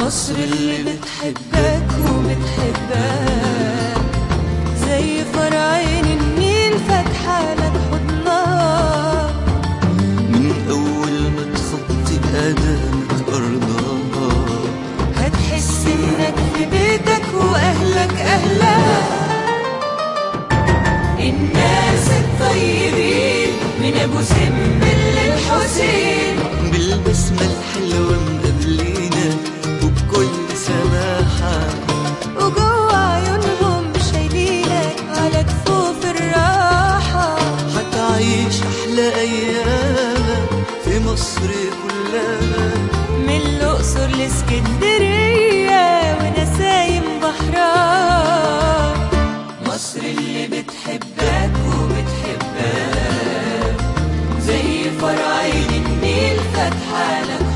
مصر اللي بتحبك وبتحبك زي فرعين النيل فاتحة لك حضنها من أول ما تخطي قدمك أرضها هتحس انك في بيتك واهلك اهلك الناس الطيبين من ابو سمبل للحسين بالبسمة الحلوة مقابلينا وبكل سماحة وجوه عيونهم شايلينك على كفوف الراحة هتعيش أحلى أيامك في مصر كلها من الأقصر لاسكندرية ونسايم بحرها مصر اللي بتحبك وبتحبك زي فرعين النيل فاتحة لك